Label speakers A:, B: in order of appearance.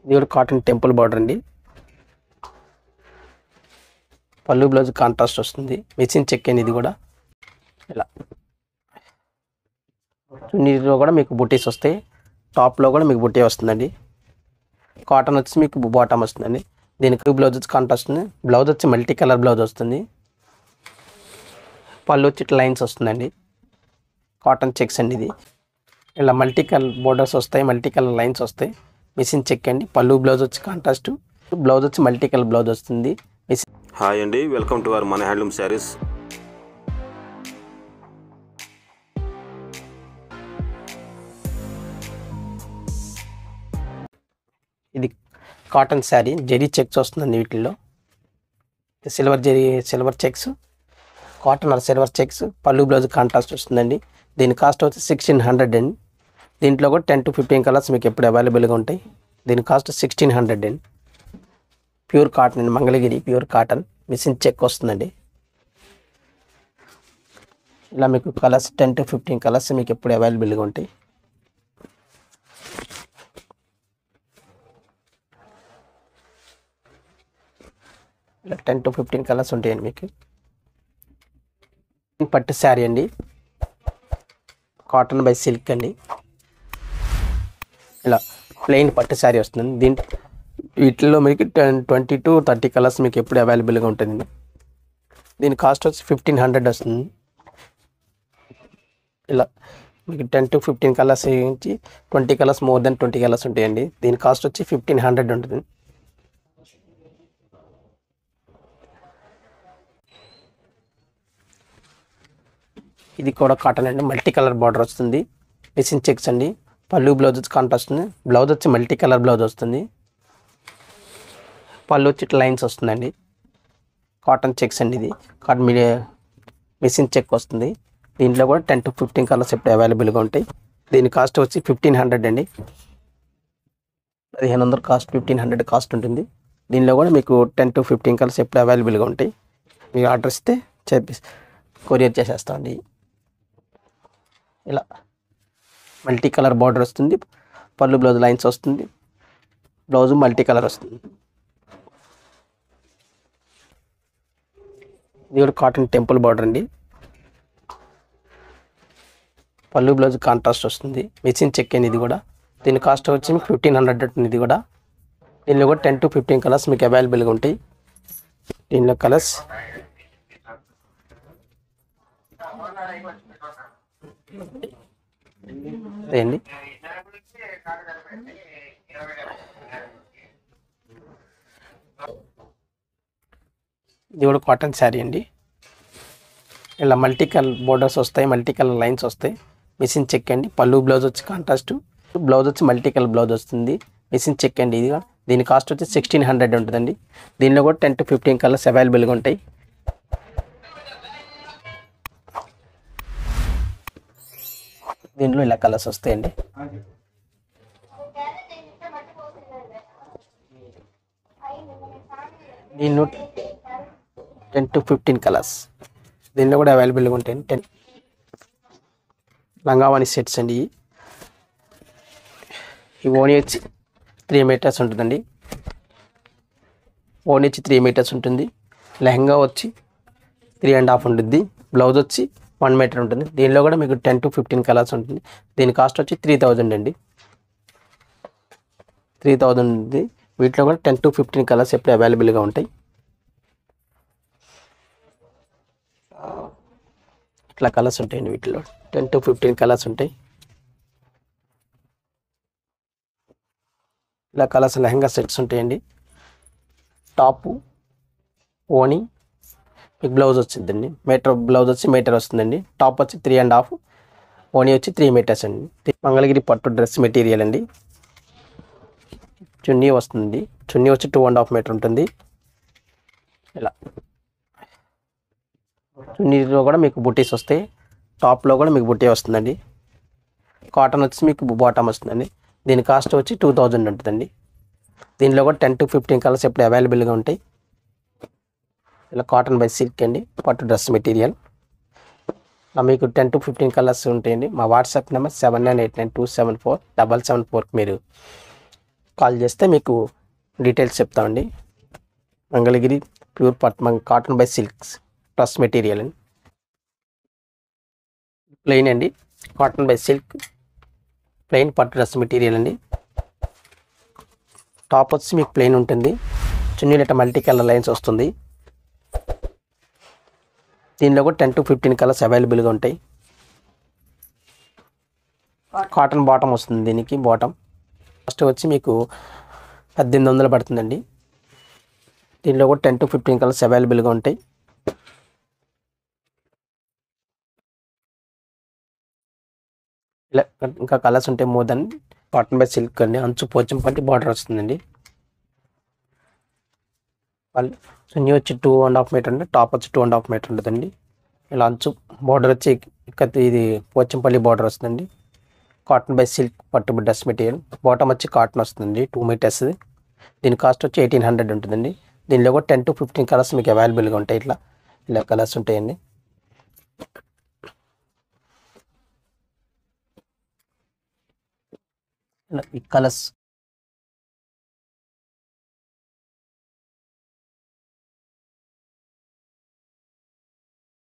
A: ఇది కూడా cotton temple border అండి పళ్ళు బ్లౌజ్ కాంట్రాస్ట్ వస్తుంది మిషన్ చెక్ అండి ఇది కూడా ఇలా చున్నీలో కూడా మీకు బుటీస్ వస్తాయి టాప్లో కూడా మీకు బుటీ వస్తుందండి కాటన్ వచ్చి మీకు బాటమ్ వస్తుందండి దీనికి బ్లౌజ్ వచ్చి కాంట్రాస్ట్ వస్తుంది బ్లౌజ్ వచ్చి మల్టీ కలర్ బ్లౌజ్ వస్తుంది పళ్ళు వచ్చి ఇట్లా లైన్స్ వస్తుందండి కాటన్ చెక్స్ అండి ఇది ఇలా మల్టీ కలర్ బోర్డర్స్ వస్తాయి మల్టీ కలర్ లైన్స్ వస్తాయి మిషన్ చెక్ అండి పళ్ళు బ్లౌజ్ వచ్చి కాంట్రాస్ట్ బ్లౌజ్ వచ్చి మల్టీ కలర్ బ్లౌజ్ వస్తుంది మిషన్
B: హాయ్ అండి వెల్కమ్ టు అవర్ మన హ్యాండ్లూమ్ శారీస్
A: ఇది కాటన్ శారీ జరీ చెక్స్ వస్తుందండి వీటిల్లో silver zari silver checks cotton or silver checks పళ్ళు బ్లౌజ్ కాంట్రాస్ట్ వస్తుందండి దీని కాస్ట్ వచ్చి సిక్స్టీన్ హండ్రెడ్ అండి దీంట్లో కూడా టెన్ టు ఫిఫ్టీన్ కలర్స్ మీకు ఎప్పుడు అవైలబుల్గా ఉంటాయి దీని కాస్ట్ సిక్స్టీన్ హండ్రెడ్ అండి ప్యూర్ కాటన్ అండి Mangalagiri pure cotton mission check వస్తుందండి ఇలా మీకు colours ten to fifteen colours మీకు ఎప్పుడు అవైలబుల్గా ఉంటాయి ఇలా టెన్ టు ఫిఫ్టీన్ కలర్స్ ఉంటాయండి మీకు పట్టు శారీ అండి కాటన్ బై సిల్క్ అండి ఇలా ప్లెయిన్ పట్టు శారీ వస్తుంది దీంట్లో వీటిల్లో మీకు ten twenty to thirty colours మీకు ఎప్పుడు అవైలబుల్గా ఉంటుంది దీని కాస్ట్ వచ్చి ఫిఫ్టీన్ హండ్రెడ్ వస్తుంది ఇలా మీకు టెన్ టు ఫిఫ్టీన్ కలర్స్ నుంచి twenty colours more than twenty colours ఉంటాయండి దీని కాస్ట్ వచ్చి ఫిఫ్టీన్ హండ్రెడ్ ఉంటుంది ఇది కూడా కాటన్ అండి మల్టీ కలర్ బార్డర్ వస్తుంది మిషన్ చెక్స్ అండి పళ్ళు బ్లౌజ్ వచ్చి కాంట్రాస్ట్ వస్తుంది బ్లౌజ్ వచ్చి మల్టీ కలర్ బ్లౌజ్ వస్తుంది పళ్ళు వచ్చి ఇట్లా లైన్స్ వస్తుందండి కాటన్ చెక్స్ అండి ఇది కాటన్ మీడియా మిషన్ చెక్ వస్తుంది దీంట్లో కూడా టెన్ టు ఫిఫ్టీన్ కలర్స్ ఎప్పుడు అవైలబుల్గా ఉంటాయి దీని కాస్ట్ వచ్చి ఫిఫ్టీన్ హండ్రెడ్ అండి పదిహేను వందలు కాస్ట్ ఫిఫ్టీన్ హండ్రెడ్ కాస్ట్ ఉంటుంది దీనిలో కూడా మీకు టెన్ టు ఫిఫ్టీన్ కలర్స్ ఎప్పుడు అవైలబుల్గా ఉంటాయి మీరు ఆర్డర్ ఇస్తే చేపి కొరియర్ చేసేస్తామండి ఇలా మల్టీ కలర్ బార్డర్ వస్తుంది పళ్ళు బ్లౌజ్ లైన్స్ వస్తుంది బ్లౌజ్ మల్టీ కలర్ వస్తుంది ఇది కూడా కాటన్ టెంపుల్ బార్డర్ అండి పళ్ళు బ్లౌజ్ కాంట్రాస్ట్ వస్తుంది మిషన్ చెక్ అండి ఇది కూడా దీని కాస్ట్ వచ్చి మీకు ఫిఫ్టీన్ హండ్రెడ్ ఉంటుంది ఇది కూడా దీనిలో కూడా టెన్ టు ఫిఫ్టీన్ కలర్స్ మీకు అవైలబుల్గా ఉంటాయి దీనిలో కలర్స్ అండి ఇది కూడా కాటన్ శారీ అండి ఇలా మల్టీ కలర్ బోర్డర్స్ వస్తాయి మల్టీ కలర్ లైన్స్ వస్తాయి మిషన్ చెక్ అండి పళ్ళు బ్లౌజ్ వచ్చి కాంట్రాస్ట్ బ్లౌజ్ వచ్చి మల్టీ కలర్ బ్లౌజ్ వస్తుంది మిషన్ చెక్ అండి ఇది కూడా. దీని కాస్ట్ వచ్చి సిక్స్టీన్ హండ్రెడ్ ఉంటుందండి దీనిలో కూడా టెన్ టు ఫిఫ్టీన్ కలర్స్ అవైలబుల్గా ఉంటాయి దీంట్లో ఇలా కలర్స్ వస్తాయండి దీనిలో టెన్ టు ఫిఫ్టీన్ కలర్స్ దీనిలో కూడా అవైలబుల్గా ఉంటాయి టెన్ లంగావాణి సెట్స్ అండి ఇవి. ఈ ఓణి వచ్చి త్రీ మీటర్స్ ఉంటుందండి ఓణి వచ్చి త్రీ మీటర్స్ ఉంటుంది లెహంగా వచ్చి త్రీ అండ్ హాఫ్ ఉంటుంది బ్లౌజ్ వచ్చి వన్ మీటర్ ఉంటుంది దీనిలో కూడా మీకు టెన్ టు ఫిఫ్టీన్ కలర్స్ ఉంటుంది దీని కాస్ట్ వచ్చి త్రీ థౌజండ్ అండి త్రీ థౌజండ్ ఉంది వీటిలో కూడా టెన్ టు ఫిఫ్టీన్ కలర్స్ ఎప్పుడు అవైలబుల్గా ఉంటాయి ఇట్లా కలర్స్ ఉంటాయండి వీటిలో టెన్ టు ఫిఫ్టీన్ కలర్స్ ఉంటాయి ఇలా కలర్స్ లెహంగా సెట్స్ ఉంటాయండి టాపు ఓణి మీకు బ్లౌజ్ వచ్చిందండి మీటర్ బ్లౌజ్ వచ్చి మీటర్ వస్తుందండి టాప్ వచ్చి త్రీ అండ్ హాఫ్ ఓణి వచ్చి త్రీ మీటర్స్ అండి మంగళగిరి పట్టు డ్రెస్ మెటీరియల్ అండి చున్నీ వస్తుంది చున్నీ వచ్చి టూ అండ్ హాఫ్ మీటర్ ఉంటుంది ఇలా చున్నీలో కూడా మీకు బుటీస్ వస్తాయి టాప్లో కూడా మీకు బుటీ వస్తుందండి కాటన్ వచ్చి మీకు బాటమ్ వస్తుందండి దీని కాస్ట్ వచ్చి టూ థౌజండ్ ఉంటుందండి దీనిలో కూడా టెన్ టు ఫిఫ్టీన్ కలర్స్ ఎప్పుడు అవైలబుల్గా ఉంటాయి ఇలా కాటన్ బై సిల్క్ అండి పట్టు డ్రెస్ మెటీరియల్ ఇలా మీకు టెన్ టు ఫిఫ్టీన్ కలర్స్ ఉంటాయండి మా WhatsApp number seven nine eight nine two seven four double seven ఫోర్కి మీరు కాల్ చేస్తే మీకు డీటెయిల్స్ చెప్తామండి మంగళగిరి ప్యూర్ పట్మ cotton by silks plus material అండి ప్లెయిన్ అండి కాటన్ బై సిల్క్ ప్లెయిన్ పట్టు డ్రెస్ మెటీరియల్ అండి టాప్ వచ్చి మీకు ప్లెయిన్ ఉంటుంది చున్నీలట మల్టీ కలర్ లైన్స్ వస్తుంది దీనిలో కూడా టెన్ టు ఫిఫ్టీన్ కలర్స్ అవైలబుల్గా ఉంటాయి కాటన్ బాటమ్ వస్తుంది దీనికి బాటమ్ ఫస్ట్ వచ్చి మీకు పద్దెనిమిది వందలు పడుతుందండి దీనిలో కూడా టెన్ టు ఫిఫ్టీన్ కలర్స్ అవైలబుల్గా ఉంటాయి ఇలా ఇంకా కలర్స్ ఉంటాయి more than cotton by silk అండి అంచు పోచం పట్టి బార్డర్ వస్తుందండి వాళ్ళు చున్నీ వచ్చి టూ అండ్ హాఫ్ మీటర్ అంటే టాప్ వచ్చి టూ అండ్ హాఫ్ మీటర్ ఉంటుందండి ఇలా అంచు బార్డర్ వచ్చి ఇక్కడ ఇది పోచంపల్లి బార్డర్ వస్తుందండి కాటన్ బై సిల్క్ పట్టు డ్రెస్ మెటీరియల్ బాటమ్ వచ్చి కాటన్ వస్తుందండి టూ మీటర్స్ దీని కాస్ట్ వచ్చి ఎయిటీన్ హండ్రెడ్ ఉంటుందండి దీనిలో కూడా టెన్ టు ఫిఫ్టీన్ కలర్స్ మీకు అవైలబుల్గా ఉంటాయి ఇట్లా ఇలా కలర్స్ ఉంటాయండి ఇలా ఈ కలర్స్